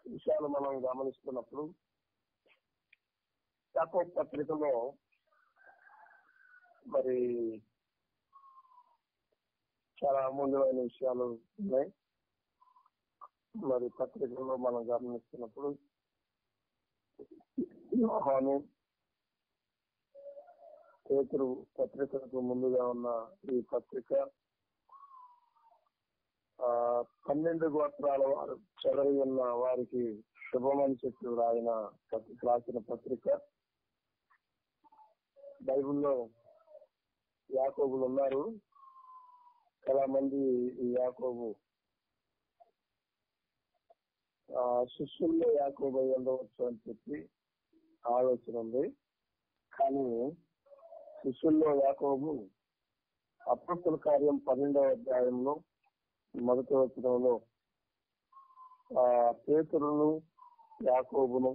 విషయాలు మనం గమనిస్తున్నప్పుడు యాకోబు పత్రికలో మరి చాలా అమూల్యమైన విషయాలు ఉన్నాయి మరి పత్రికల్లో మనం గమనిస్తున్నప్పుడు యోహాను పేతురు పత్రికలకు ముందుగా ఉన్న ఈ పత్రిక ఆ పన్నెండు గోత్రాల వారు చెదరి ఉన్న వారికి శుభమని చెప్పి రాయన పత్రిక రాసిన పత్రిక బైబిల్లో యాకోబులు ఉన్నారు చాలా మంది ఈ యాకోబు ఆ శిష్యుల్లో యాకోబు అయి ఉండవచ్చు అని చెప్పి ఆలోచన ఉంది కానీ శిష్యుల్లో యాకోబు అప్పస్తుల కార్యం పన్నెండవ అధ్యాయంలో మొదటి వచనంలో ఆ పేతురును యాకోబును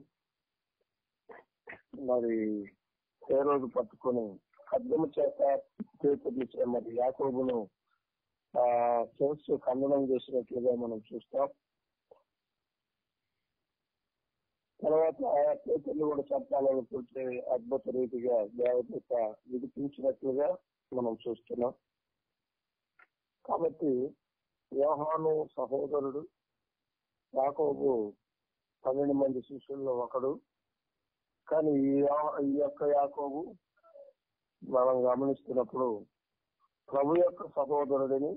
మరి ఏ రోజు పట్టుకొని ఖడ్గము చేత పేతుర్ని చే- మరి యాకోబును ఆ చేస్తూ ఖండనం చేసినట్లుగా మనం చూస్తాం తర్వాత ఆ పేతుర్ని కూడా చంపాలనుకుంటే అద్భుత రీతిగా దేవదూత విడిపించినట్లుగా మనం చూస్తున్నాం కాబట్టి యోహాను సహోదరుడు యాకోబు పన్నెండు మంది శిష్యుల్లో ఒకడు కానీ ఈ యా- ఈ యొక్క యాకోబు మనం గమనిస్తున్నప్పుడు ప్రభు యొక్క సహోదరుడిని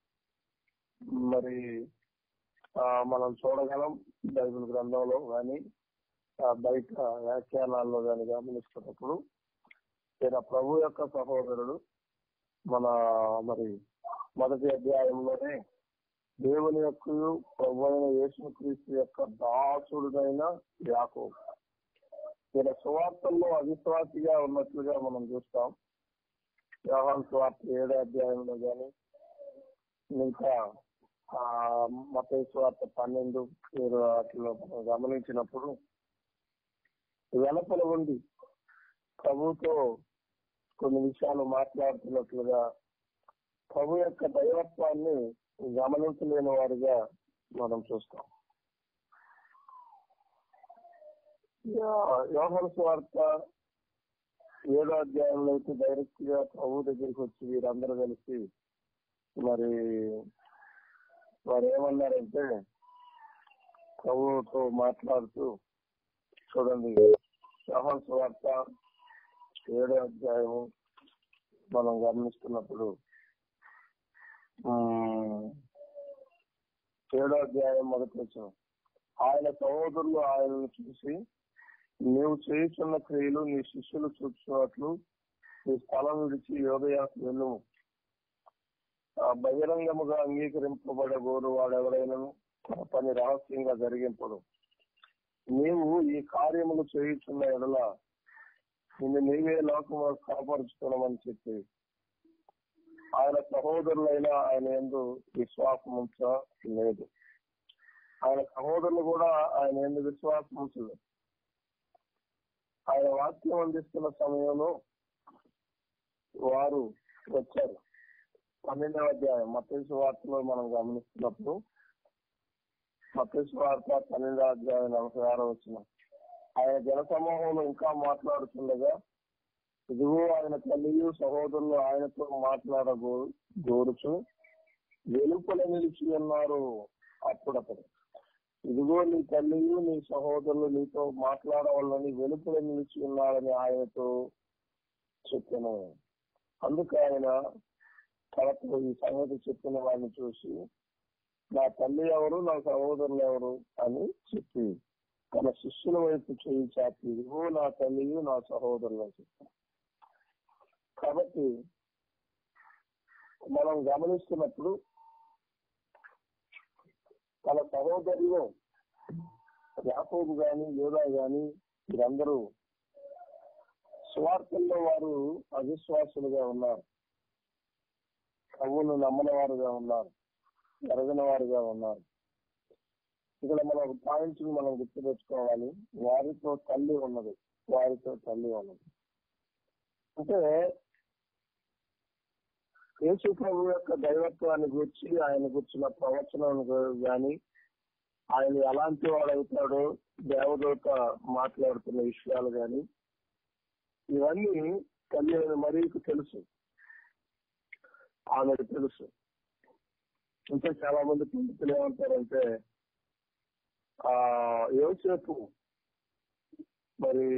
మరి ఆ, మనం చూడగలం బైబిల్ గ్రంథంలో కానీ బయట వ్యాఖ్యానాల్లో కానీ గమనిస్తున్నప్పుడు ఈయన ప్రభు యొక్క సహోదరుడు మన మరి మొదటి అధ్యాయంలోనే దేవుని యొక్క ప్రభు అయిన యేసుక్రీస్తు యొక్క దాసుడునైన యాకోబు ఈయన సువార్తల్లో అవిశ్వాసిగా ఉన్నట్లుగా మనం చూస్తాం వ్యవహార సువార్త ఏడో అధ్యాయంలో కానీ ఇంకా ఆ మత సువార్త పన్నెండు మీరు వాటిలో మనం గమనించినప్పుడు వెనపల ఉండి ప్రభుతో కొన్ని విషయాలు మాట్లాడుతున్నట్లుగా ప్రభు యొక్క దైవత్వాన్ని గమనించలేని వారిగా మనం చూస్తాం యోహన స్వార్థ ఏడో అధ్యాయంలో అయితే డైరెక్ట్ గా ప్రభు దగ్గరికి వచ్చి వీరందరూ కలిసి మరి వారు ఏమన్నారంటే ప్రభుతో మాట్లాడుతూ చూడండి యోహన స్వార్థ ఏడో అధ్యాయము మనం గమనిస్తున్నప్పుడు ఉమ్, ఏడో అధ్యాయం మొదటి వచ్చిన ఆయన సహోదరులు ఆయనను చూసి నీవు చేయుచున్న క్రియలు నీ శిష్యులు చూస్తున్నట్లు నీ స్థలం విడిచి యోదయాకు వెళ్ళు బహిరంగముగా అంగీకరింపబడగోరు వాడెవడైనను తన పని రహస్యంగా జరిగింపడు నీవు ఈ కార్యములు చేయుచున్న ఎడల నిన్ను నీవే లోకము కాపరుచుకోవమని చెప్పి ఆయన సహోదరులైన ఆయన ఎందు విశ్వాసం ఉంచ లేదు ఆయన సహోదరులు కూడా ఆయన ఎందు విశ్వాసం ఉంచలేదు ఆయన వాక్యం అందిస్తున్న సమయంలో వారు వచ్చారు పన్నెండవ అధ్యాయం మతేసు వార్తలో మనం గమనిస్తున్నప్పుడు మతేసు వార్త పన్నెండవ అధ్యాయం నలభై ఆరో వచ్చిన ఆయన జన సమూహంలో ఇంకా మాట్లాడుతుండగా ఇదిగో ఆయన తల్లియు సహోదరులు ఆయనతో మాట్లాడగో గోరుచు వెలుపల నిలిచి ఉన్నారు అప్పుడప్పుడు ఇదిగో నీ తల్లియు నీ సహోదరులు నీతో మాట్లాడవాలని వెలుపల నిలిచి ఉన్నారని ఆయనతో చెప్పాను అందుకు ఆయన తనతో ఈ సంగతి చెప్పిన వాడిని చూసి నా తల్లి ఎవరు నా సహోదరులు ఎవరు అని చెప్పి తన శిష్యుల వైపు చేయి చాపి ఇదిగో నా తల్లియు నా సహోదరులు అని చెప్పాను కాబట్టి మనం గమనిస్తున్నప్పుడు తన సహోదరులు యాకోబు గాని యోగా గాని వీరందరూ స్వార్థంలో వారు అవిశ్వాసులుగా ఉన్నారు ప్రభువును నమ్మని వారుగా ఉన్నారు ఎరగని వారుగా ఉన్నారు ఇక్కడ మనం పాయింట్స్ మనం గుర్తుపెట్టుకోవాలి వారితో తల్లి ఉన్నది వారితో తల్లి ఉన్నది అంటే యేసు ప్రభు యొక్క దైవత్వాన్ని గురించి ఆయన గుర్చిన ప్రవచనం గాని ఆయన ఎలాంటి వాడు అవుతాడో దేవదూత మాట్లాడుతున్న విషయాలు గాని ఇవన్నీ తల్లి అయిన మరీకు తెలుసు ఆమెకు తెలుసు ఇంకా చాలా మంది పండితులు ఏమంటారంటే ఆ యోసేపు మరి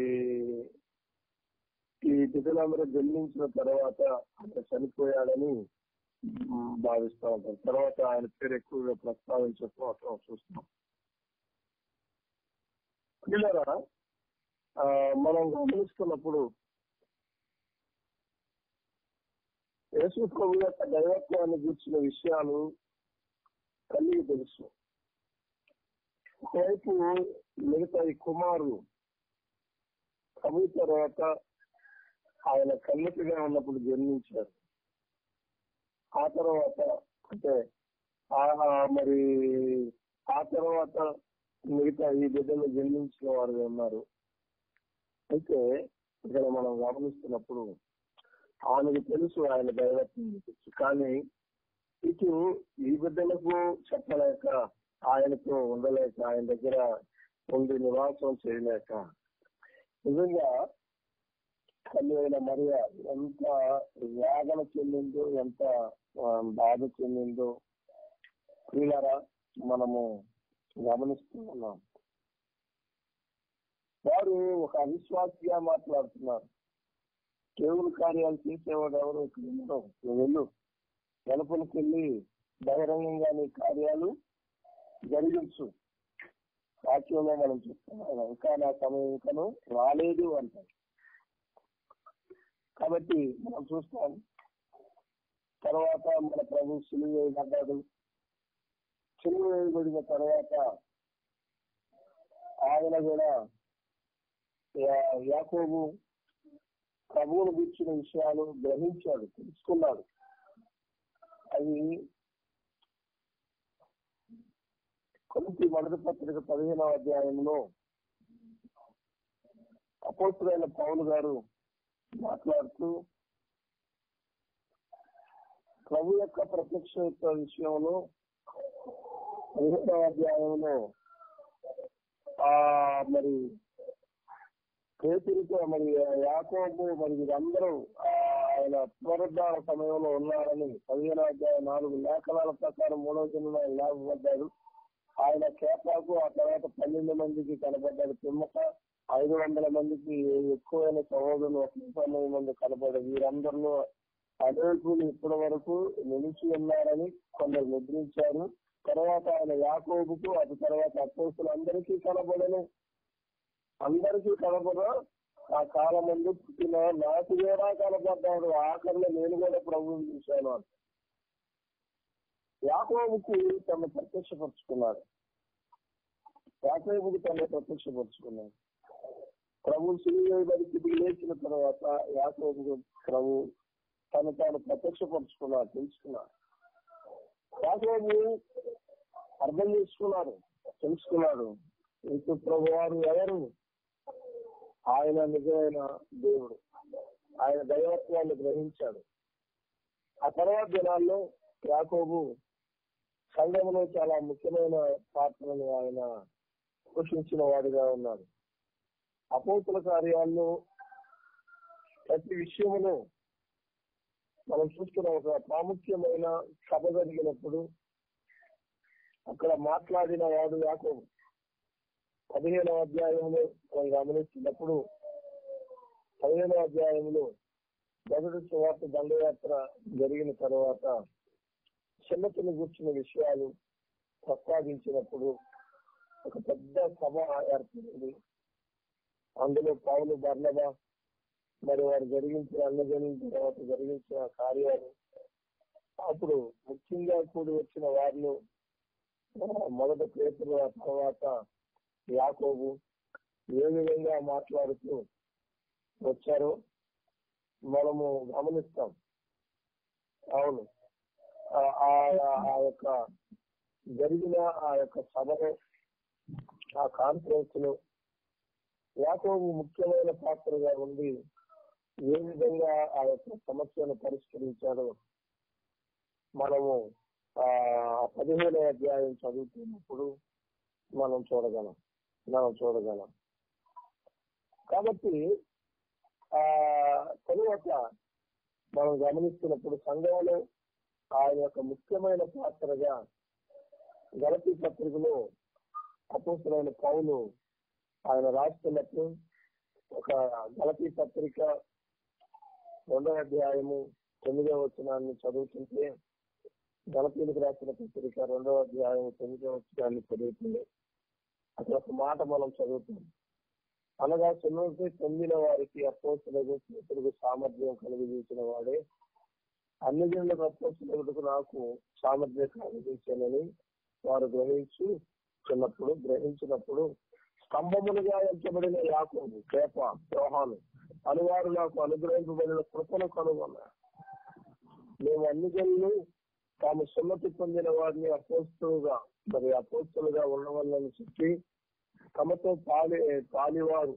ఈ బిడ్డలందరూ జన్మించిన తర్వాత ఆయన చనిపోయాడని మ్, భావిస్తూ ఉంటారు తర్వాత ఆయన పేరు ఎక్కువగా ప్రస్తావించకపోవటం చూస్తాం పిల్లరా ఆ, మనం గమనిస్తున్నప్పుడు యేసు ప్రభు యొక్క దైవత్వాన్ని గురించిన విషయాలు తల్లికి తెలుసు ఒకవైపు మిగతా ఈ కుమారులు ప్రభు తర్వాత ఆయన కన్యకగా ఉన్నప్పుడు జన్మించారు ఆ తర్వాత అంటే ఆ మరి ఆ తర్వాత మిగతా ఈ బిడ్డలు జన్మించిన వారు ఉన్నారు అయితే ఇక్కడ మనం గమనిస్తున్నప్పుడు ఆమెకు తెలుసు ఆయన దైవత్వం తెలుసు కానీ ఇటు ఈ బిడ్డలకు చెప్పలేక ఆయనతో ఉండలేక ఆయన దగ్గర ఉండి నివాసం చేయలేక నిజంగా తల్లి అయిన మరియ ఎంత వేదన చెందిందో ఎంత ఆ, బాధ చెందిందో ప్రియులారా మనము గమనిస్తూ ఉన్నాం వారు ఒక అవిశ్వాసిగా మాట్లాడుతున్నారు దేవుని కార్యాలు చేసేవాడు ఎవరు ఇక్కడ ఉండరు. నువ్వు వెళ్ళు వెలుపలికి వెళ్ళి బహిరంగంగా నీ కార్యాలు జరిగించు వాక్యంలో మనం చెప్తున్నాం ఇంకా నా సమయం ఇంకను రాలేదు అంటారు కాబట్టి మనం చూస్తాం తర్వాత మన ప్రభు సిలువ వేయబడ్డాడు సిలువ వేయబడిన తర్వాత ఆయన కూడా యా- యాకోబు ప్రభువును గుర్చిన విషయాలు గ్రహించాడు తెలుసుకున్నాడు అవి కొలిసి మొదటి పత్రిక పదిహేనవ అధ్యాయంలో అపోస్తులైన పౌలు గారు మాట్లాడుతూ ప్రభు యొక్క ప్రత్యక్ష విషయంలో పదిహేనవ అధ్యాయంలో ఆ మరి పేతురితో మరి యాకోబు మరి వీరందరూ ఆ, ఆయన పునరుద్ధార సమయంలో ఉన్నారని పదిహేను అధ్యాయ నాలుగు లేఖనాల ప్రకారం మూడవ దిన లాభపడ్డాడు ఆయన కేపాకు ఆ తర్వాత పన్నెండు మందికి కనబడ్డాడు పిమ్మట ఐదు వందల మందికి ఎక్కువైన సహోదరులు ఒక తొంభై మంది కనబడ్డారు వీరందరిలో అనేకులు ఇప్పటి వరకు నిలిచి ఉన్నారని కొందరు నిద్రించారు తర్వాత ఆయన యాకోబుకు అటు తర్వాత అపోస్తులందరికీ కనబడను అందరికీ కనబడ ఆ కాలం ముందు పుట్టిన నాకు కూడా కనపడ్డాడు ఆఖరిలో నేను కూడా ప్రభువుని చూశాను అని యాకోబుకు తను ప్రత్యక్షపరుచుకున్నాడు యాకోబుకు తను ప్రత్యక్షపరుచుకున్నాడు ప్రభు సిలివేయబడి తిరిగి లేచిన తర్వాత యాకోబుకు ప్రభు తను తాను ప్రత్యక్షపరుచుకున్నాడు తెలుసుకున్నాడు యాకోబు అర్థం చేసుకున్నాడు తెలుసుకున్నాడు యేసు ప్రభు వారు ఎవరు ఆయన నిజమైన దేవుడు ఆయన దైవత్వాన్ని గ్రహించాడు ఆ తర్వాత దినాల్లో యాకోబు సంఘంలో చాలా ముఖ్యమైన పాత్రను ఆయన పోషించిన వాడిగా ఉన్నాడు అపోతుల కార్యాల్లో ప్రతి విషయంలో మనం చూస్తున్న ఒక ప్రాముఖ్యమైన సభ జరిగినప్పుడు అక్కడ మాట్లాడిన వాడు యాకోబు పదిహేనవ అధ్యాయంలో మనం గమనించినప్పుడు పదిహేనవ అధ్యాయంలో మొదటి సువార్త దండయాత్ర జరిగిన తర్వాత చిన్నతను కూర్చున్న విషయాలు ప్రస్తావించినప్పుడు ఒక పెద్ద సభ ఏర్పడింది అందులో పౌలు బర్ణబ మరి వారు జరిగించిన అన్నజనం తర్వాత జరిగించిన కార్యాలు అప్పుడు ముఖ్యంగా కూడి వచ్చిన వారిలో ఆ, మొదట పేతులు ఆ తర్వాత యాకోబు ఏ విధంగా మాట్లాడుతూ వచ్చారో మనము గమనిస్తాం అవును ఆ- ఆ- ఆ యొక్క జరిగిన ఆ యొక్క సభలో ఆ కాన్ఫరెన్స్ లో యాకోబు ముఖ్యమైన పాత్రగా ఉండి ఏ విధంగా ఆ యొక్క సమస్యను పరిష్కరించాడో మనము ఆ పదిహేనవ అధ్యాయం చదువుతున్నప్పుడు మనం చూడగలం మనం చూడగలం కాబట్టి ఆ తరువాత మనం గమనిస్తున్నప్పుడు సంఘంలో ఆయన యొక్క ముఖ్యమైన పాత్రగా గలతీ పత్రికలో అపోసరైన పౌలు ఆయన రాస్తున్నప్పుడు ఒక గలతీ పత్రిక రెండవ అధ్యాయము తొమ్మిదవ వచనాన్ని చదువుతుంటే గలతీలకు రాసిన పత్రిక రెండవ అధ్యాయం తొమ్మిదవ వచనాన్ని చదువుతుంది అక్కడ ఒక మాట మనం చదువుతాం అనగా సున్నతి పొందిన వారికి అపోసలకు స్నేహితులకు సామర్థ్యం కలిగించిన వాడే అన్ని జనులకు అపోసలకు నాకు సామర్థ్యం కలిగించానని వారు గ్రహించి చిన్నప్పుడు గ్రహించినప్పుడు స్తంభములుగా ఎంచబడిన యాకోబు కేప యోహాను అనువారు నాకు అనుగ్రహించబడిన కృపను కనుగొన్నారు మేము అన్ని జనులు తాము సున్నతి పొందిన వారిని అపోస్తులుగా మరి అపోస్తులుగా ఉండవాలని చెప్పి తమతో పాలి పాలివారు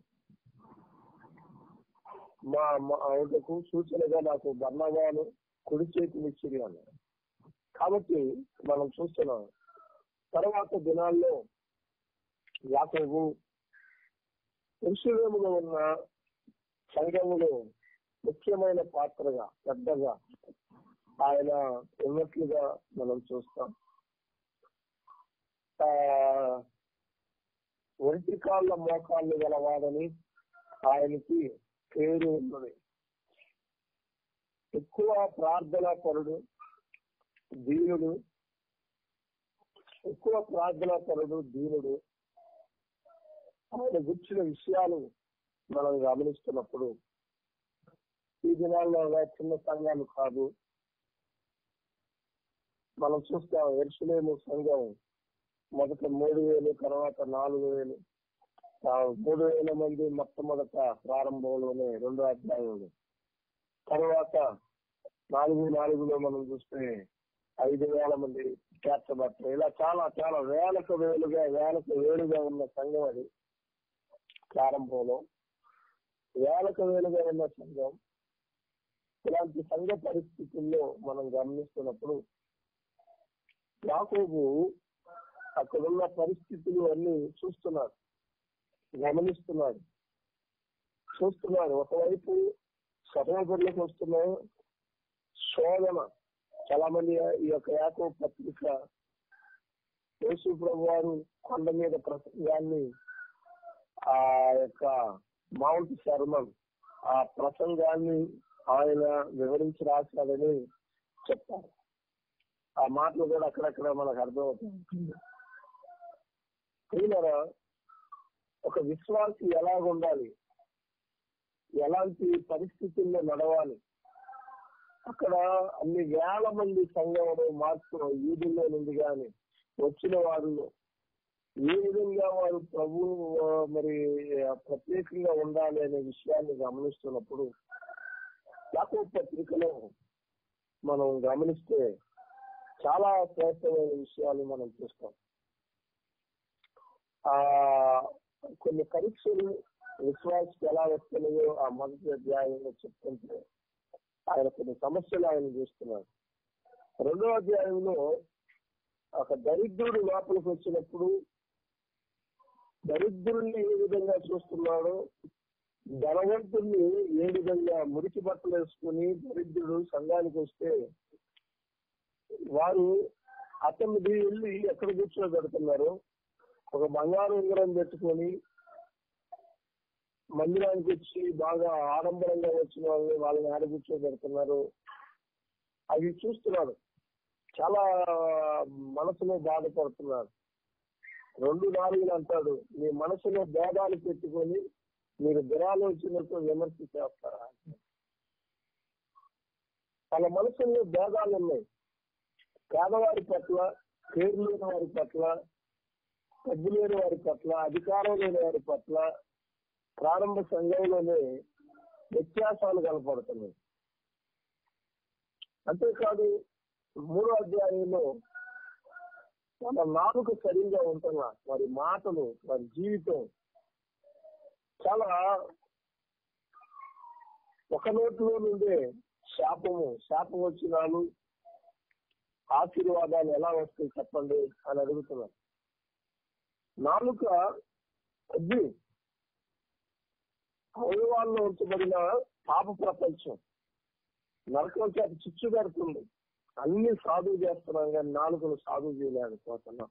మా మా ఆవిడకు సూచనగా నాకు బర్ణవాను కుడి చేతిని ఇచ్చిరి అన్నారు కాబట్టి మనం చూస్తున్నాం తర్వాత దినాల్లో యాకబు పురుషులేములో ఉన్న సంఘములో ముఖ్యమైన పాత్రగా పెద్దగా ఆయన ఉన్నట్లుగా మనం చూస్తాం ఆ ఒంటి కాళ్ళ మోకాళ్ళు గలవాడని ఆయనకి పేరు ఉన్నది ఎక్కువ ప్రార్థనా పరుడు దీనుడు ఎక్కువ ప్రార్థనా పరుడు దీనుడు ఆయన గుర్చిన విషయాలు మనం గమనిస్తున్నప్పుడు ఈ దినాల్లో చిన్న సంఘాలు కాదు మనం చూస్తాం ఎరుసలేము సంఘం మొదట మూడు వేలు తర్వాత నాలుగు వేలు ఆ మూడు వేల మంది మొట్టమొదట ప్రారంభంలోనే రెండో అధ్యాయంలో తర్వాత నాలుగు నాలుగులో మనం చూస్తే ఐదు వేల మంది చేర్చబడతారు ఇలా చాలా చాలా వేలకు వేలుగా వేలకు వేలుగా ఉన్న సంఘం అది ప్రారంభంలో వేలకు వేలుగా ఉన్న సంఘం ఇలాంటి సంఘ పరిస్థితుల్లో మనం గమనిస్తున్నప్పుడు యాకోబు అక్కడున్న పరిస్థితులు అన్ని చూస్తున్నాడు గమనిస్తున్నాడు చూస్తున్నాడు ఒకవైపు సహోదరులకు వస్తున్న శోధన చాలా మంది ఈ యొక్క యాకో పత్రిక యేసు ప్రభు వారు కొండ మీద ప్రసంగాన్ని ఆ యొక్క మౌంట్ శర్మన్ ఆ ప్రసంగాన్ని ఆయన వివరించి రాశాడని చెప్తారు ఆ మాటలు కూడా అక్కడక్కడ మనకు అర్థమవుతుంది ప్రియులరా ఒక విశ్వాసి ఎలాగ ఉండాలి ఎలాంటి పరిస్థితుల్లో నడవాలి అక్కడ అన్ని వేల మంది సంఘంలో మార్పు ఈదుల్లో నుండి గాని వచ్చిన వారిలో ఏ విధంగా వారు ప్రభు ఆ, మరి ఆ, ప్రత్యేకంగా ఉండాలి అనే విషయాన్ని గమనిస్తున్నప్పుడు యాకోబు పత్రికలో మనం గమనిస్తే చాలా శ్రేష్టమైన విషయాలు మనం చూస్తాం ఆ కొన్ని పరీక్షలు విశ్వాసకి ఎలా వస్తున్నాయో ఆ మొదటి అధ్యాయంలో చెప్తుంటే ఆయన కొన్ని సమస్యలు ఆయన చూస్తున్నారు రెండో అధ్యాయంలో ఒక దరిద్రుడు లోపలికి వచ్చినప్పుడు దరిద్రుల్ని ఏ విధంగా చూస్తున్నాడో ధనవంతుల్ని ఏ విధంగా మురికి బట్టలు వేసుకుని దరిద్రుడు సంఘానికి వస్తే వారు అతన్ని వెళ్ళి ఎక్కడ కూర్చోబెడుతున్నారు ఒక బంగారు ఉంగరం పెట్టుకొని మందిరానికి వచ్చి బాగా ఆడంబరంగా వచ్చిన వాళ్ళని వాళ్ళని ఆడ కూర్చోబెడుతున్నారు అవి చూస్తున్నాడు చాలా మనసులో బాధపడుతున్నాడు రెండు నాలుగులు అంటాడు మీ మనసులో భేదాలు పెట్టుకొని మీరు దురాలోచనతో విమర్శ చేస్తారా వాళ్ళ మనసులో భేదాలు ఉన్నాయి పేదవారి పట్ల పేరు లేని వారి పట్ల డబ్బు లేని వారి పట్ల అధికారం లేని వారి పట్ల ప్రారంభ సంఘంలోనే వ్యత్యాసాలు కనపడుతున్నాయి అంతేకాదు మూడో అధ్యాయంలో వాళ్ళ నాలుక సరిగ్గా ఉంటున్నా వారి మాటలు వారి జీవితం చాలా ఒక నోటిలో నుండే శాపము శాపం వచ్చినాలు ఆశీర్వాదాలు ఎలా వస్తాయి చెప్పండి అని అడుగుతున్నారు నాలుక అగ్ని అవయవాల్లో ఉంచబడిన పాప ప్రపంచం నరకం చేత చిచ్చు పెడుతుంది అన్ని సాధువు చేస్తున్నాం కానీ నాలుగును సాధువు చేయలేకపోతున్నాం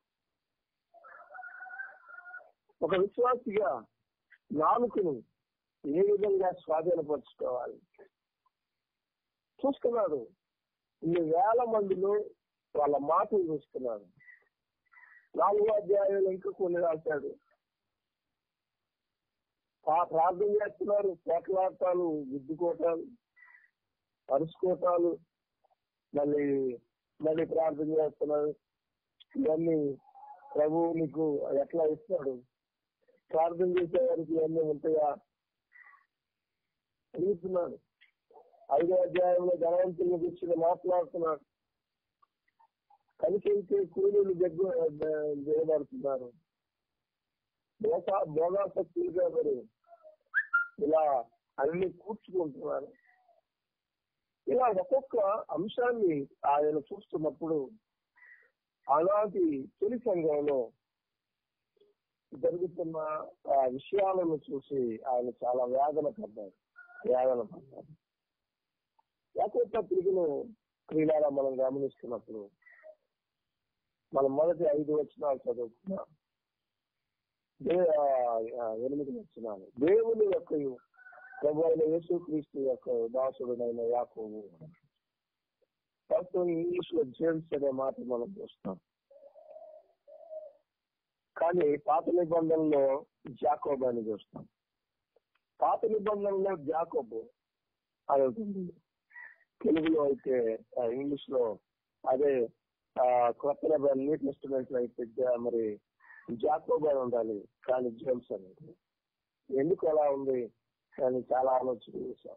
ఒక విశ్వాసిగా నాలుకను ఏ విధంగా స్వాధీనపరచుకోవాలి చూస్తున్నాడు ఇన్ని వేల మందిలో వాళ్ళ మాటలు చూస్తున్నాడు నాలుగో అధ్యాయంలో ఇంకా కొన్ని రాశాడు ఆ ప్రార్థన చేస్తున్నారు పోట్లాటాలు గుద్దుకోటాలు అరుచుకోటాలు మళ్ళీ మళ్ళీ ప్రార్థన చేస్తున్నారు ఇవన్నీ ప్రభువు నీకు ఎట్లా ఇస్తాడు ప్రార్థన చేసే వారికి ఇవన్నీ ఉంటాయా అడుగుతున్నాడు ఐదో అధ్యాయంలో ధనవంతుల గురించి మాట్లాడుతున్నాడు కలిసి కూలీలు దగ్గర దిగబడుతున్నారు భోగా భోగాసక్తులుగా మరి ఇలా అన్ని కూర్చుకుంటున్నారు ఇలా ఒక్కొక్క అంశాన్ని ఆయన చూస్తున్నప్పుడు ఆనాటి తొలి సంఘంలో జరుగుతున్న ఆ విషయాలను చూసి ఆయన చాలా వేదన పడ్డారు వేదన పడ్డారు యాకోబు పత్రికను క్రీడాల మనం గమనిస్తున్నప్పుడు మనం మొదటి ఐదు వచనాలు చదువుకున్నాం దే- ఆ, ఎనిమిది వచనాలు దేవుని యొక్క ప్రభు అయిన యేసుక్రీస్తు యొక్క దాసుడునైన యాకోబు ఫస్ట్ ఇంగ్లీష్ లో జేమ్స్ అనే మాట మనం చూస్తాం కానీ పాత నిబంధనలో జాకోబ్ అని చూస్తాం పాత నిబంధనలో జాకోబు అని ఉంటుంది తెలుగులో అయితే ఆ, ఇంగ్లీష్ లో అదే ఆ, కొత్త నిబంధన న్యూ టెస్టిమెంట్ లో అయితే జా- మరి జాకోబ్ అని ఉండాలి కానీ జేమ్స్ అనేది ఎందుకు అలా ఉంది కానీ చాలా ఆలోచన చేశాం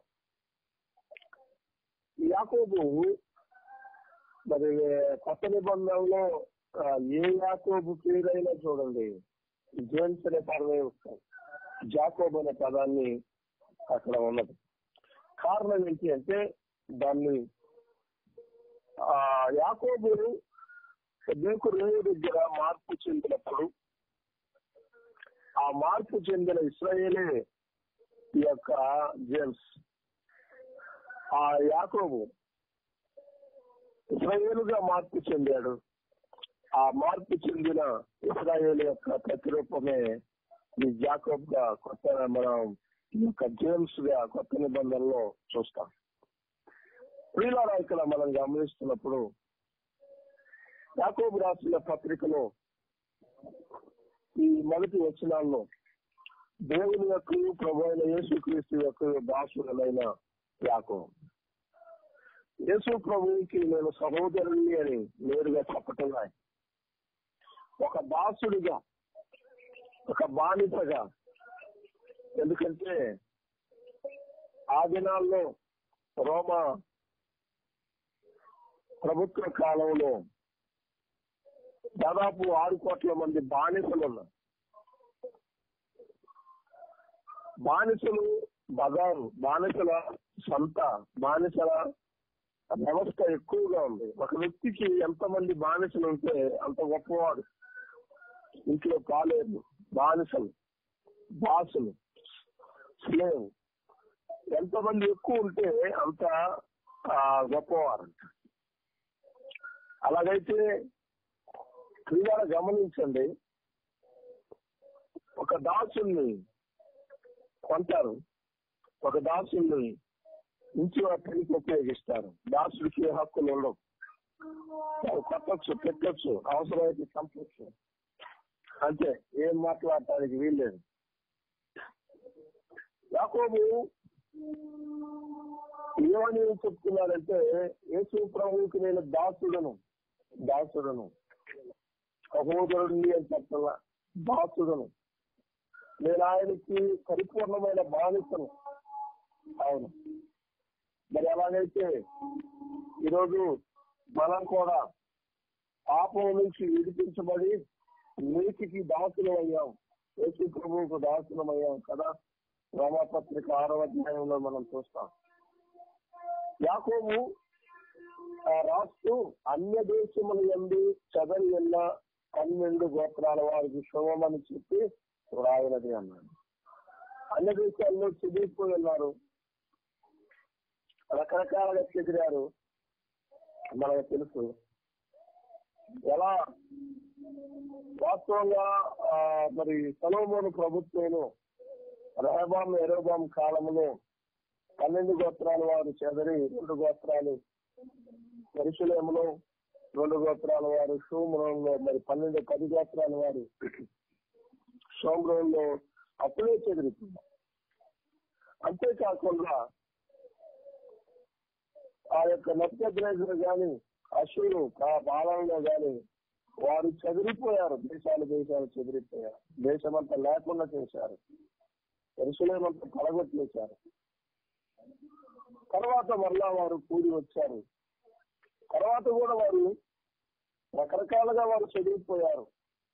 ఈ యాకోబు మరి కొత్త నిబంధనలో ఆ, ఏ యాకోబు పేరైనా చూడండి జేమ్స్ అనే పదమే వస్తాయి జాకోబ్ అనే పదాన్ని అక్కడ ఉన్నది కారణం ఏంటి అంటే దాన్ని ఆ యాకోబు దేవుకు రేవు దగ్గర మార్పు చెందినప్పుడు ఆ మార్పు చెందిన ఇస్రాయేలే ఈ యొక్క జేమ్స్ ఆ యాకోబు ఇస్రాయేలుగా మార్పు చెందాడు ఆ మార్పు చెందిన ఇస్రాయేల్ యొక్క ప్రతిరూపమే ఈ జాకోబ్ గా కొత్త మనం ఈ యొక్క జేమ్స్ గా కొత్త నిబంధనలో చూస్తాం ప్రియులారా ఇక్కడ మనం గమనిస్తున్నప్పుడు యాకోబు రాసిన పత్రికలో ఈ మొదటి వచనాల్లో దేవుని యొక్క ప్రభు అయిన యేసుక్రీస్తు యొక్క దాసుడైన యాకోబు యేసు ప్రభువుకి నేను సహోదరుని అని నేరుగా చెప్పటం రాయి ఒక దాసుడిగా ఒక బానిసగా ఎందుకంటే ఆ దినాల్లో రోమా ప్రభుత్వ కాలంలో దాదాపు ఆరు కోట్ల మంది బానిసలు ఉన్నారు బానిసలు బజారు బానిసల సంత బానిసల వ్యవస్థ ఎక్కువగా ఉంది ఒక వ్యక్తికి ఎంతమంది బానిసలు ఉంటే అంత గొప్పవాడు ఇంట్లో కాలేదు బానిసలు బాసులు స్లేవ్ ఎంతమంది ఎక్కువ ఉంటే అంత ఆ, గొప్పవారు అలాగైతే క్రీడల గమనించండి ఒక దాసుల్ని కొంటారు ఒక దాసుల్ని ఇంటి పనికి ఉపయోగిస్తారు దాసుడికి ఏ హక్కులు ఉండవు వారు కొట్టచ్చు పెట్టచ్చు అవసరమైతే చంపచ్చు అంతే ఏం మాట్లాడటానికి వీల్లేదు యాకోబు ఏమని చెప్తున్నారంటే యేసు ప్రభువుకి నేను దాసుడను దాసుడను సహోదరుడిని అని చెప్పాల దాసుడను నేను ఆయనకి పరిపూర్ణమైన బానిసను అవును మరి ఎలాగైతే ఈరోజు మనం కూడా పాపం నుంచి విడిపించబడి నీతికి దాసులం అయ్యాం యేసు ప్రభువుకు దాసులం అయ్యాం కదా రోమాపత్రిక ఆరవ అధ్యాయంలో మనం చూస్తాం యాకోబు ఆ రాస్తూ అన్య దేశముల ఎందు చదరి ఉన్న పన్నెండు గోత్రాల వారికి శుభమని చెప్పి రాయనది అన్నాడు అన్ని దేశాల్లో చెదిరిపోయి ఉన్నారు రకరకాలుగా చెదిరారు మనకు తెలుసు ఎలా వాస్తవంగా ఆ, మరి సలోమోను ప్రభుత్వంలో రెహబాం ఎరోబాం కాలంలో పన్నెండు గోత్రాల వారు చెదరి రెండు గోత్రాలు పరిశులేములో రెండు గోత్రాల వారు షోమ్రోన్లో మరి పన్నెండు పది గోత్రాల వారు షోమ్రోన్లో అప్పుడే చెదిరిపోయారు అంతేకాకుండా ఆ యొక్క నత్యగ్రేజులు గాని అశురు పాలనలో గాని వారు చెదిరిపోయారు దేశాలు దేశాలు చెదిరిపోయారు దేశమంతా లేకుండా చేశారు ఎరుసలేమంతా కలగొట్టేశారు తర్వాత మరలా వారు కూడి వచ్చారు తర్వాత కూడా వారు రకరకాలుగా వారు చెదిరిపోయారు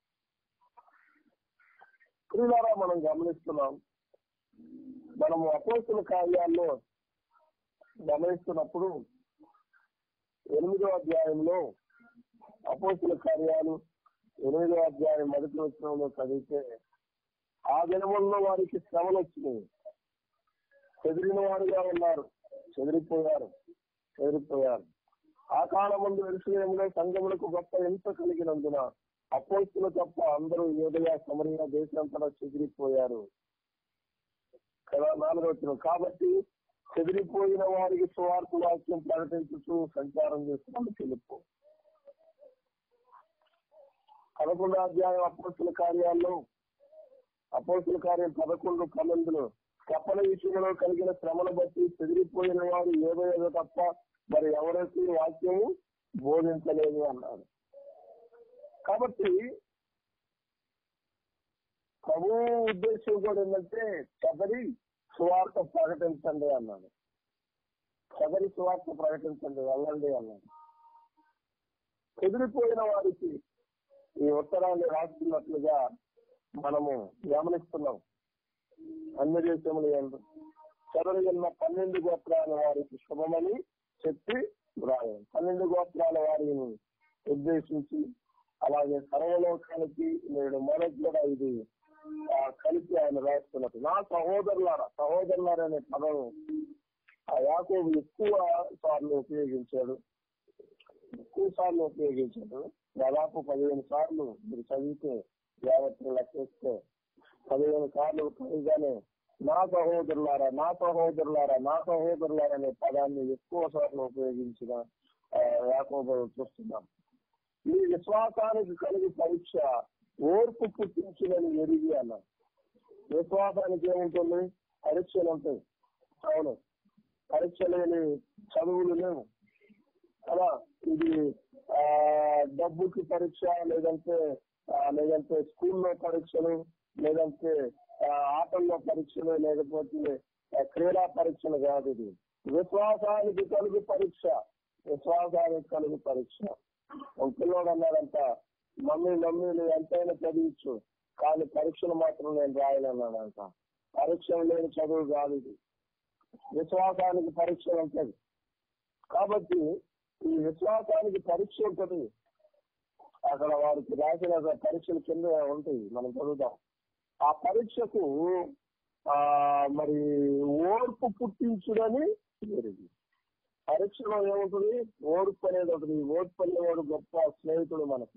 క్రీడారా మనం గమనిస్తున్నాం మనము అపోస్తుల కార్యాల్లో గమనిస్తున్నప్పుడు ఎనిమిదో అధ్యాయంలో అపోస్తుల కార్యాలు ఎనిమిదో అధ్యాయం మొదటి వచ్చినంలో చదివితే ఆ దినముల్లో వారికి శ్రమలు వచ్చినాయి చెదిరిన వారుగా ఉన్నారు చెదిరిపోయారు చెదిరిపోయారు ఆ కాలం ముందు ఎరుసలేములో సంఘములకు గొప్ప ఎంత కలిగినందున అపోస్తులు తప్ప అందరూ ఏదయా సమరయ దేశంతటా చెదిరిపోయారు కదా నాలుగో వచ్చిన కాబట్టి చెదిరిపోయిన వారికి స్వార్థ వాక్యం ప్రకటించుతూ సంచారం చేస్తున్నాడు తెలుపు పదకొండో అధ్యాయం అపోస్తుల కార్యాల్లో అపోస్తుల కార్యం పదకొండు పన్నెండులో కప్పల విషయంలో కలిగిన శ్రమను బట్టి చెదిరిపోయిన వారు ఏదో ఏదో తప్ప మరి ఎవరైతే వాక్యము బోధించలేదు అన్నారు కాబట్టి ప్రభు ఉద్దేశం కూడా ఏంటంటే చదరి సువార్త ప్రకటించండి అన్నాడు చదరి సువార్త ప్రకటించండి వెళ్ళండి అన్నాడు చెదిరిపోయిన వారికి ఈ ఉత్తరాన్ని రాస్తున్నట్లుగా మనము గమనిస్తున్నాం అన్ని దేశములు ఏంటో చెదరగిన పన్నెండు గోత్రాల వారికి శుభమని చెప్పి వ్రాయాలి పన్నెండు గోత్రాల వారిని ఉద్దేశించి అలాగే సర్వలోకానికి నేడు మొదటి కూడా ఇది ఆ, కలిపి ఆయన రాస్తున్నట్టు నా సహోదరులారా సహోదరులారా అనే పదం ఆ యాకోబు ఎక్కువ సార్లు ఉపయోగించాడు ఎక్కువ సార్లు ఉపయోగించాడు దాదాపు పదిహేను సార్లు మీరు చదివితే యావత్తు లెక్కేస్తే పదిహేను సార్లు పైగానే నా సహోదరులారా నా సహోదరులారా నా సహోదరులారా అనే పదాన్ని ఎక్కువ సార్లు ఉపయోగించిన ఆ, యాకోబు చూస్తున్నాం ఈ విశ్వాసానికి కలిగి పరీక్ష ఓర్పు పుట్టించులని ఎరిగి అన్నారు విశ్వాసానికి ఏముంటుంది పరీక్షలు ఉంటాయి అవును పరీక్ష లేని చదువులు లేవు అలా ఇది ఆ డబ్బుకి పరీక్ష లేదంటే ఆ, లేదంటే స్కూల్లో పరీక్షలు లేదంటే ఆ, ఆటల్లో పరీక్షలు లేకపోతే ఆ, క్రీడా పరీక్షలు కాదు ఇది విశ్వాసానికి కలుగు పరీక్ష విశ్వాసానికి కలుగు పరీక్ష ఒక పిల్లోడు అన్నాడంట మమ్మీ మమ్మీ నువ్వు ఎంతైనా చదివచ్చు కానీ పరీక్షలు మాత్రం నేను రాయనన్నాడంట పరీక్షలు లేని చదువు కాదు ఇది విశ్వాసానికి పరీక్ష ఉంటుంది కాబట్టి ఈ విశ్వాసానికి పరీక్ష ఉంటుంది అక్కడ వారికి రాసిన పరీక్షల కింద ఉంటాయి మనం చదువుతాం ఆ పరీక్షకు ఆ మరి ఓర్పు పుట్టించుడని ఎరిగి పరీక్షలో ఏముంటుంది ఓర్పు అనేది ఉంటుంది ఈ ఓర్పు అనేవాడు గొప్ప స్నేహితుడు మనకి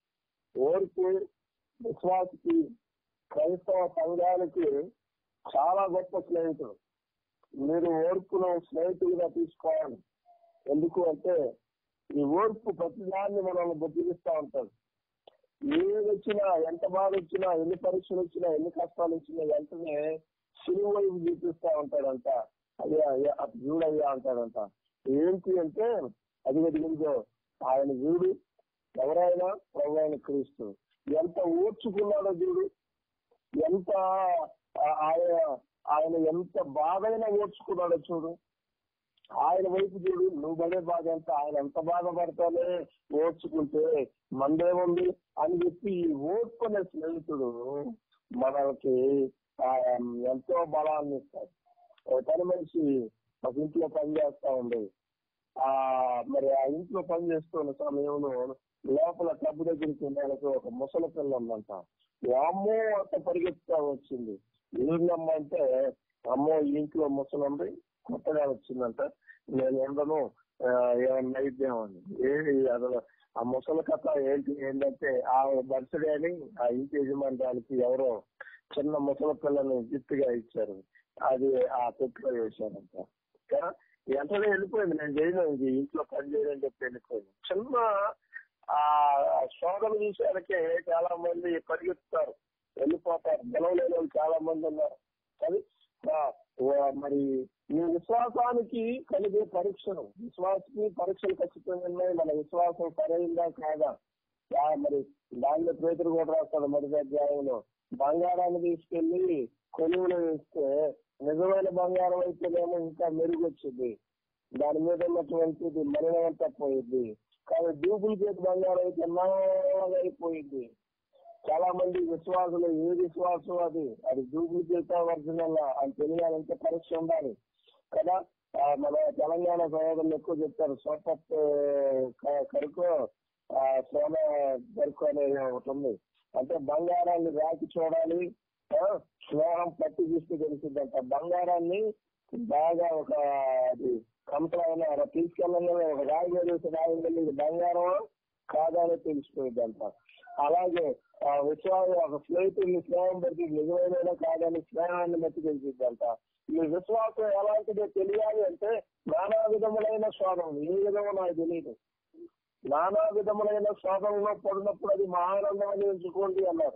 ఓర్పు విశ్వాసకి క్రైస్తవ సంఘానికి చాలా గొప్ప స్నేహితుడు మీరు ఓర్పును స్నేహితుడిగా తీసుకోవాలి ఎందుకు అంటే ఈ ఓర్పు ప్రతిదాన్ని మనల్ని బుద్ధిగిస్తా ఉంటాడు ఏది వచ్చినా ఎంత బాధ వచ్చినా ఎన్ని పరీక్షలు వచ్చినా ఎన్ని కష్టాలు వచ్చినా వెంటనే సిలువ వైపు చూపిస్తా ఉంటాడంట అయ్యా అయ్యా అటు చూడయ్యా అంటాడంట ఏంటి అంటే అది ఎదిగిందో ఆయన చూడు ఎవరైనా ప్రభు అయిన క్రీస్తు ఎంత ఓర్చుకున్నాడో చూడు ఎంత ఆ- ఆయన ఆయన ఎంత బాధైనా ఓర్చుకున్నాడో చూడు ఆయన వైపు చూడు నువ్వు పడే బాధ ఎంత ఆయన ఎంత బాధపడతానే ఓర్చుకుంటే మందేముంది అని చెప్పి ఈ ఓర్పు అనే స్నేహితుడు మనకి ఆ, ఎంతో బలాన్ని ఇస్తాడు ఒక పని మనిషి ఒక ఇంట్లో పని చేస్తా ఉంది ఆ మరి ఆ ఇంట్లో పని చేస్తున్న సమయంలో లోపల క్లబ్ దగ్గరికి వెళ్ళడానికి ఒక ముసలి పిల్ల ఉందంట అమ్మో అంత పరిగెత్తుతా వచ్చింది ఏంటమ్మా అంటే అమ్మో ఈ ఇంట్లో ముసలి ఉంది కొత్తగా వచ్చిందంట నేను ఉండను ఆ, ఏమన్నా నైద్యం అని ఏంటి అసలు ఆ ముసలి కథ ఏంటి ఏంటంటే ఆ బర్త్డే అని ఆ ఇంటి యజమానికి ఎవరో చిన్న ముసలి పిల్లని గిఫ్ట్ గా ఇచ్చారు అది ఆ పెట్టులో వేశారంట ఇంకా వెంటనే వెళ్ళిపోయింది నేను చేయను ఇది ఇంట్లో పని చేయని చెప్పి వెళ్ళిపోయింది చిన్న ఆ శోధన విషయాలకే చాలా మంది పరిగెత్తుతారు వెళ్ళిపోతారు గెలవలేని వాళ్ళు చాలా మంది ఉన్నారు అది ఆ, ఓ- మరి మీ విశ్వాసానికి కలిగే పరీక్షలు విశ్వాసకి పరీక్షలు ఖచ్చితంగా ఉన్నాయి మన విశ్వాసం సరైందా కాదా ఆ, మరి దానిలో పేదలు కూడా రాస్తాడు మొదటి అధ్యాయంలో బంగారాన్ని తీసుకెళ్లి కొలువులో వేస్తే నిజమైన బంగారం అయితేనేమో ఇంకా మెరుగు వచ్చింది దాని మీద ఉన్నటువంటిది మలినమంతా పోయింది కానీ డూప్లికేట్ బంగారం అయితే నల్లగా అయిపోయింది చాలా మంది విశ్వాసులు ఏ విశ్వాసం అది అది డూప్లికేట్ ఒరిజినల్ అని తెలియాలంటే పరీక్ష ఉండాలి కదా ఆ, మన తెలంగాణ సహోదరులు ఎక్కువ చెప్తారు సోపత్ కరుకు ఆ, సోన కరుకు అనేది ఒకటి ఉంది అంటే బంగారాన్ని రాకి చూడాలి ఆ, స్నేహం పట్టి చూస్తే తెలిసిందంట బంగారాన్ని బాగా ఒక అది కంపలైన తీసుకెళ్ళగానే ఒక రాయి వేసి రాయి వెళ్ళి ఇది బంగారం కాదని తెలిసిపోయిందంట అలాగే ఆ విశ్వాసం ఒక ఫ్లైట్ స్నేహం పెట్టి నిజమైన కాదని స్నేహాన్ని బట్టి తెలిసిద్దంట ఈ విశ్వాసం ఎలాంటిదో తెలియాలి అంటే నానా విధములైన శోధనలు ఏ విధమో నాకు తెలియదు నానా విధములైన శోధనలో పడినప్పుడు అది మా ఆనందం అని ఎంచుకోండి అన్నారు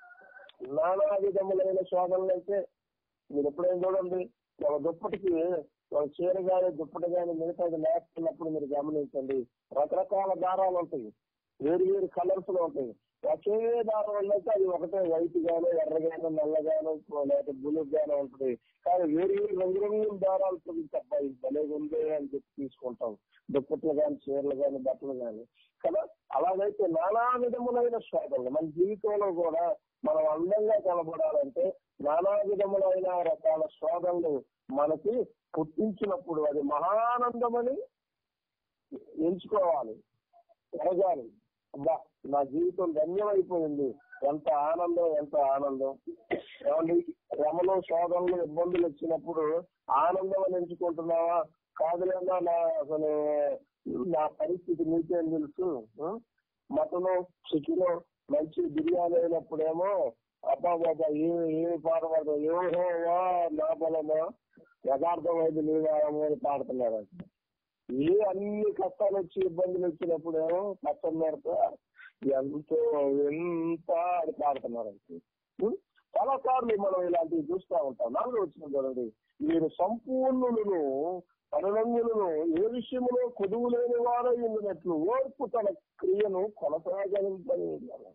నానా విధములైన శోధనలు అయితే మీరు ఎప్పుడైనా చూడండి ఒక దుప్పటికి ఒక చీర గాని దుప్పటి గాని మిగతాది నేస్తున్నప్పుడు మీరు గమనించండి రకరకాల దారాలు ఉంటాయి వేరు వేరు కలర్స్ లో ఉంటాయి ఒకే దారం అయితే అది ఒకటే వైట్ గాను ఎర్రగాను నల్లగాను లేకపోతే బ్లూ గాను ఉంటుంది కానీ వేరు వేరు రంగురంగుల దారాలు తప్ప ఇది భలే ఉంది అని చెప్పి తీసుకుంటాం దుప్పట్లు గాని చీరలు గాని బట్టలు గాని కదా అలాగైతే నానా విధములైన శోధనలు మన జీవితంలో కూడా మనం అందంగా కనబడాలంటే నానా విధములైన రకాల శోధనలు మనకి పుట్టించినప్పుడు అది మహానందమని ఎంచుకోవాలి ఎరగాలి అబ్బా నా జీవితం ధన్యమైపోయింది ఎంత ఆనందం ఎంత ఆనందం ఏమండి శ్రమలు శోధనలు ఇబ్బందులు వచ్చినప్పుడు ఆనందం అని ఎంచుకుంటున్నావా కాదులేదా నా అసలు నా పరిస్థితి నీకేం తెలుసు ఆ? మటను చికెన్ మంచి బిర్యానీ అయినప్పుడేమో అబ్బా బాబా ఏమి ఏమి పాడబడదు ఏమోవా నా బలమా యథార్థమైంది నీ వారము అని పాడుతున్నారు ఏ అన్ని కష్టాలు వచ్చి ఇబ్బందులు వచ్చినప్పుడేమో కష్టం మేరకు ఎంతో ఎంత అని పాడుతున్నారు చాలా సార్లు మనం ఇలాంటివి చూస్తూ ఉంటాం నాలుగు వచ్చిన చూడండి మీరు సంపూర్ణులను పరనంగులను ఏ విషయంలో కొదువు లేని వారై ఉండినట్లు ఓర్పు తన క్రియను కొనసాగించని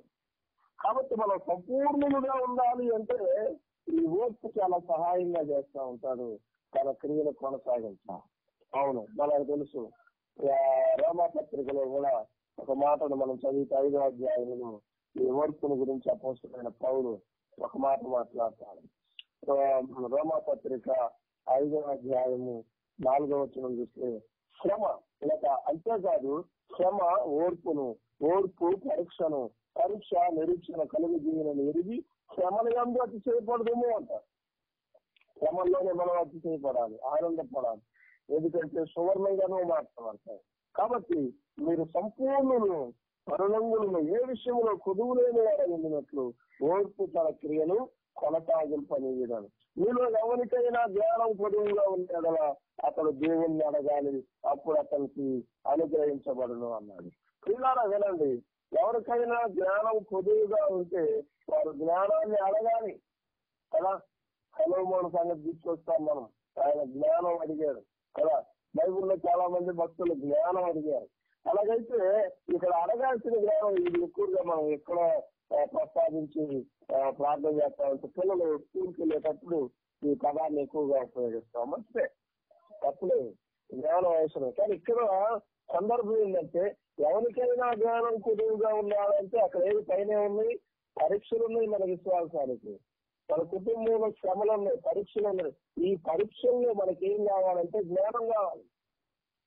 కాబట్టి మనం సంపూర్ణులుగా ఉండాలి అంటే ఈ ఓర్పు చాలా సహాయంగా చేస్తా ఉంటాడు తన క్రియను కొనసాగించాలి అవును మనకు తెలుసు ఆ, రోమాపత్రికలో కూడా ఒక మాటను మనం చదివితే ఐదో అధ్యాయంలో ఈ ఓర్పుని గురించి అపోస్తున్న పౌరు ఒక మాట మాట్లాడతాడు రో- రోమాపత్రిక ఐదో అధ్యాయము నాలుగో వచనం చూస్తే శ్రమ లేక అంతేకాదు శ్రమ ఓర్పును ఓర్పు పరీక్షను పరీక్ష నిరీక్షణ కలుగు జీవనని ఎరిగి శ్రమల ఎందు అతిశయపడదేమో అంటారు శ్రమల్లోనే మనం అతిశయపడాలి ఆనందపడాలి ఎందుకంటే సువర్ణంగానూ మాట్లాడతారు కాబట్టి మీరు సంపూర్ణులు పరులంగులను ఏ విషయంలో కొదువు లేని వారు ఉండినట్లు ఓర్పు తన క్రియను కొనసాగింపని విధానం మీలో ఎవరికైనా జ్ఞానం పొదువుగా ఉండేదలా అతడు దేవుణ్ణి అడగాలి అప్పుడు అతనికి అనుగ్రహించబడును అన్నాడు పిల్లారా వినండి ఎవరికైనా జ్ఞానం పొదువుగా ఉంటే వారు జ్ఞానాన్ని అడగాలి కదా హలోమోన్ సంగతి తీసుకొస్తాం మనం ఆయన జ్ఞానం అడిగాడు కదా బైబిల్లో చాలా మంది భక్తులు జ్ఞానం అడిగారు అలాగైతే ఇక్కడ అడగాల్సిన జ్ఞానం ఇది ఎక్కువగా మనం ఎక్కడ ఆ, ప్రస్తావించి ఆ, ప్రార్థన చేస్తామంటే పిల్లలు స్కూల్కి వెళ్ళేటప్పుడు ఈ పదాన్ని ఎక్కువగా ఉపయోగిస్తాం మంచిదే తప్పులే జ్ఞానం అవసరం కానీ ఇక్కడ సందర్భం ఏంటంటే ఎవరికైనా జ్ఞానం కుదువుగా ఉండాలంటే అక్కడ ఏది పైన ఉన్నాయి పరీక్షలు ఉన్నాయి మన విశ్వాసానికి మన కుటుంబంలో శ్రమలు ఉన్నాయి పరీక్షలు ఉన్నాయి ఈ పరీక్షల్లో మనకి ఏం కావాలంటే జ్ఞానం కావాలి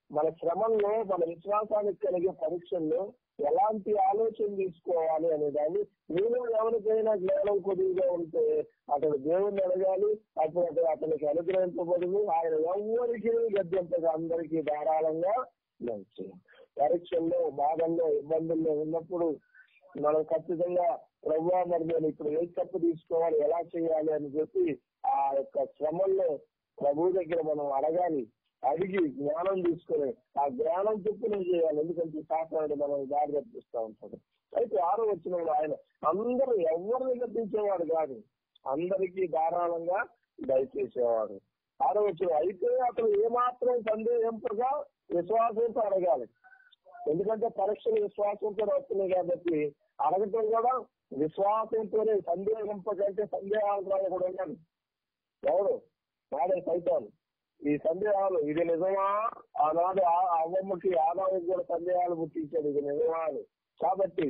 మన శ్రమంలో మన విశ్వాసానికి కలిగే పరీక్షల్లో ఎలాంటి ఆలోచన తీసుకోవాలి అనే దాన్ని నేను ఎవరికైనా జ్ఞానం కొద్దిగా ఉంటే అతడు దేవుణ్ణి అడగాలి అప్పుడు అతడు అతనికి అనుగ్రహింపబడింది ఆయన ఎవరికి గద్దెంతగా అందరికీ ధారాళంగా మంచి పరీక్షల్లో బాధల్లో ఇబ్బందుల్లో ఉన్నప్పుడు మనం ఖచ్చితంగా ప్రభు మరి నేను ఇప్పుడు ఏ తప్పు తీసుకోవాలి ఎలా చేయాలి అని చెప్పి ఆ యొక్క శ్రమంలో ప్రభు దగ్గర మనం అడగాలి అడిగి జ్ఞానం తీసుకొని ఆ జ్ఞానం చొప్పున చేయాలి ఎందుకంటే సాతానుడు మనం దారి తప్పిస్తూ ఉంటాడు అయితే ఆరో వచ్చిన ఆయన అందరూ ఎవరిని గద్దించేవాడు కాదు అందరికీ ధారాళంగా దయచేసేవాడు ఆరో వచ్చిన అయితే అతను ఏమాత్రం సందేహింపగా విశ్వాసంతో అడగాలి ఎందుకంటే పరీక్షలు విశ్వాసంతో వస్తున్నాయి కాబట్టి అడగటం కూడా విశ్వాసంతోనే సందేహింపకంటే సందేహాలు కూడా ఉన్నాను ఎవరు వాడే సైతాను ఈ సందేహాలు ఇది నిజమా ఆనాడు ఆ అవ్వమ్మకి ఆదాయం కూడా సందేహాలు పుట్టించాడు ఇది నిజమా అని కాబట్టి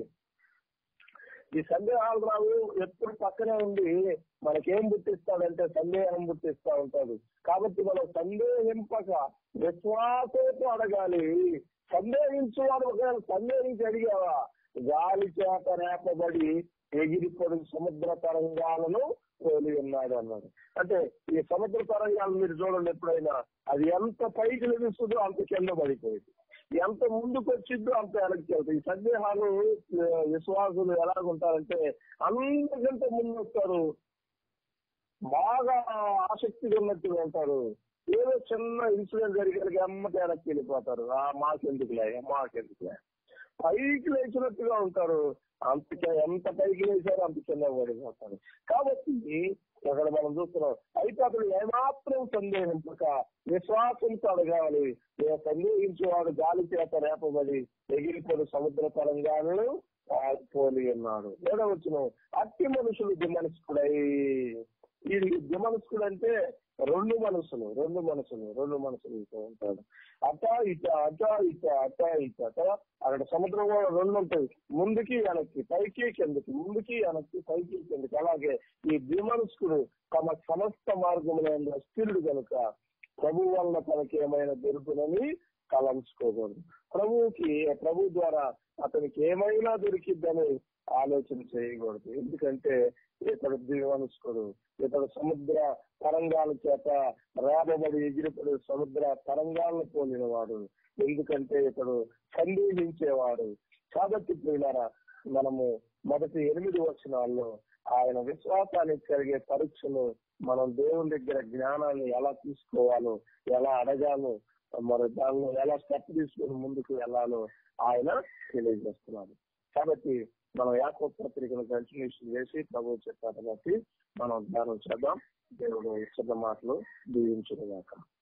ఈ సందేహాలు రావు ఎప్పుడు పక్కనే ఉండి మనకేం పుట్టిస్తాడంటే సందేహం పుట్టిస్తా ఉంటాడు కాబట్టి మనం సందేహింపక విశ్వాసంతో అడగాలి సందేహించు వాడు ఒకవేళ సందేహించి అడిగావా గాలి చేత రేపబడి ఎగిరిపడి సముద్ర తరంగాలను పోలి ఉన్నాడు అన్నాడు అంటే ఈ సముద్ర తరంగాలు మీరు చూడండి ఎప్పుడైనా అది ఎంత పైకి లభిస్తుందో అంత కింద పడిపోయింది ఎంత ముందుకు వచ్చిందో అంత వెనక్కి వెళ్తాయి ఈ సందేహాలు ఆ, విశ్వాసులు ఎలాగుంటారంటే అందరికంటే ముందు వస్తారు బాగా ఆసక్తిగా ఉన్నట్టుగా ఉంటారు ఏదో చిన్న ఇన్సిడెంట్ జరిగేసరికి అమ్మ వెనక్కి వెళ్ళిపోతారు ఆ మాకెందుకులే మాకెందుకులే పైకి లేచినట్టుగా ఉంటారు అంత ఎంత పైకి లేచారో అంత కింద పడిపోతారు కాబట్టి అక్కడ మనం చూస్తున్నాం అయితే అతను ఏమాత్రం సందేహింపక విశ్వాసంతో అడగాలి ఏ సందేహించేవాడు గాలి చేత రేపబడి ఎగిరిపోడు సముద్ర తరంగాలను పోలి ఉన్నాడు ఏడవచ్చును అట్టి మనుషులు దిమనస్కుడై ఇది దిమనస్కుడు అంటే రెండు మనసులు రెండు మనసులు రెండు మనసులు ఉంటాడు అట ఇట అట ఇట అట ఇట అట అక్కడ సముద్రం కూడా రెండు ఉంటాయి ముందుకి వెనక్కి పైకి కిందకి ముందుకి వెనక్కి పైకి కిందకి అలాగే ఈ ద్విమనస్కుడు తమ సమస్త మార్గముల స్థిరుడు కనుక ప్రభు వలన తనకి ఏమైనా దొరుకునని తలంచుకోకూడదు ప్రభువుకి ప్రభు ద్వారా అతనికి ఏమైనా దొరికిద్దని ఆలోచన చేయకూడదు ఎందుకంటే ఇతడు ద్విమనస్కుడు ఇతడు సముద్ర తరంగాల చేత రాబబడి ఎగిరిపడి సముద్ర తరంగాలను పోలినవాడు ఎందుకంటే ఇతడు సందేహించేవాడు కాబట్టి ప్రియులారా మనము మొదటి ఎనిమిది వచనాల్లో ఆయన విశ్వాసానికి కలిగే పరీక్షలు మనం దేవుని దగ్గర జ్ఞానాన్ని ఎలా తీసుకోవాలో ఎలా అడగాలో మరి దానిలో ఎలా స్టెప్ తీసుకుని ముందుకు వెళ్ళాలో ఆయన తెలియజేస్తున్నారు కాబట్టి మనం యాకోబ్ పత్రికను కంటిన్యూషన్ చేసి ప్రభు చెప్పారు బట్టి మనం ధ్యానం చేద్దాం దేవుడు ఇచ్చిన మాటలు దీవించుగాక